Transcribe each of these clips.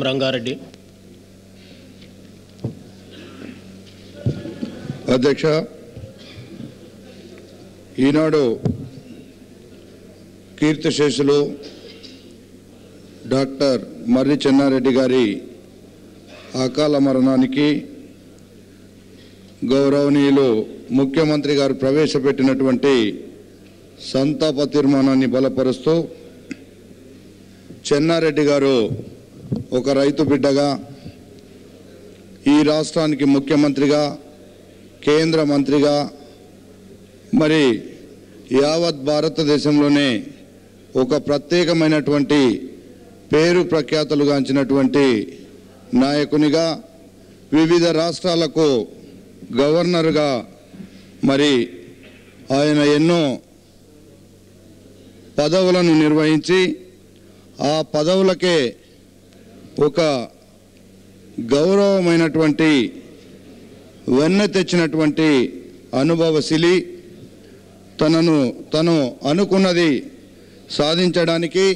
రంగారెడ్డి అధ్యక్ష ఈనాడు కీర్తిశేషులు డాక్టర్ మర్రి చెన్నారెడ్డి గారి అకాల మరణానికి గౌరవనీయులు ముఖ్యమంత్రి గారు ప్రవేశపెట్టినటువంటి సంతాప తీర్మానాన్ని బలపరుస్తూ చెన్నారెడ్డి గారు ఒక రైతు బిడ్డగా ఈ రాష్ట్రానికి ముఖ్యమంత్రిగా కేంద్ర మంత్రిగా మరి యావత్ భారతదేశంలోనే ఒక ప్రత్యేకమైనటువంటి పేరు ప్రఖ్యాతులుగాంచినటువంటి నాయకునిగా వివిధ రాష్ట్రాలకు గవర్నర్గా మరి ఆయన ఎన్నో పదవులను నిర్వహించి ఆ పదవులకే ఒక గౌరవమైనటువంటి వెన్న తెచ్చినటువంటి అనుభవశీలి తనను తను అనుకున్నది సాధించడానికి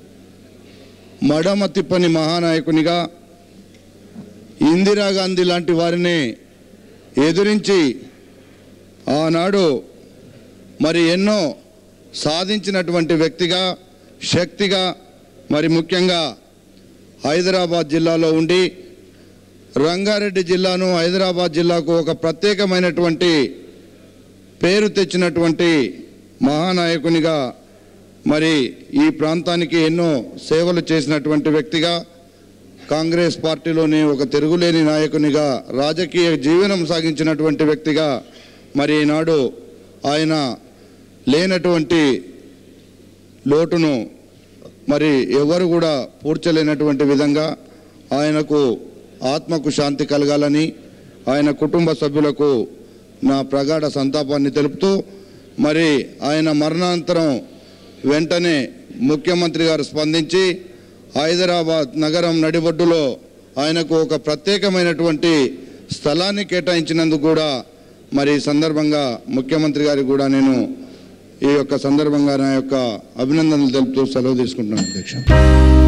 మడమ తిప్పని మహానాయకునిగా ఇందిరాగాంధీ లాంటి వారిని ఎదిరించి ఆనాడు మరి ఎన్నో సాధించినటువంటి వ్యక్తిగా శక్తిగా మరి ముఖ్యంగా హైదరాబాద్ జిల్లాలో ఉండి రంగారెడ్డి జిల్లాను హైదరాబాద్ జిల్లాకు ఒక ప్రత్యేకమైనటువంటి పేరు తెచ్చినటువంటి మహానాయకునిగా మరి ఈ ప్రాంతానికి ఎన్నో సేవలు చేసినటువంటి వ్యక్తిగా కాంగ్రెస్ పార్టీలోని ఒక తిరుగులేని నాయకునిగా రాజకీయ జీవనం సాగించినటువంటి వ్యక్తిగా మరి ఈనాడు ఆయన లేనటువంటి లోటును మరి ఎవరు కూడా పూడ్చలేనటువంటి విధంగా ఆయనకు ఆత్మకు శాంతి కలగాలని ఆయన కుటుంబ సభ్యులకు నా ప్రగాఢ సంతాపాన్ని తెలుపుతూ మరి ఆయన మరణాంతరం వెంటనే ముఖ్యమంత్రి గారు స్పందించి హైదరాబాద్ నగరం నడిబొడ్డులో ఆయనకు ఒక ప్రత్యేకమైనటువంటి స్థలాన్ని కేటాయించినందుకు కూడా మరి ఈ సందర్భంగా ముఖ్యమంత్రి గారికి కూడా నేను ఈ యొక్క సందర్భంగా నా యొక్క అభినందనలు తెలుపుతూ సెలవు తీసుకుంటున్నాను అధ్యక్ష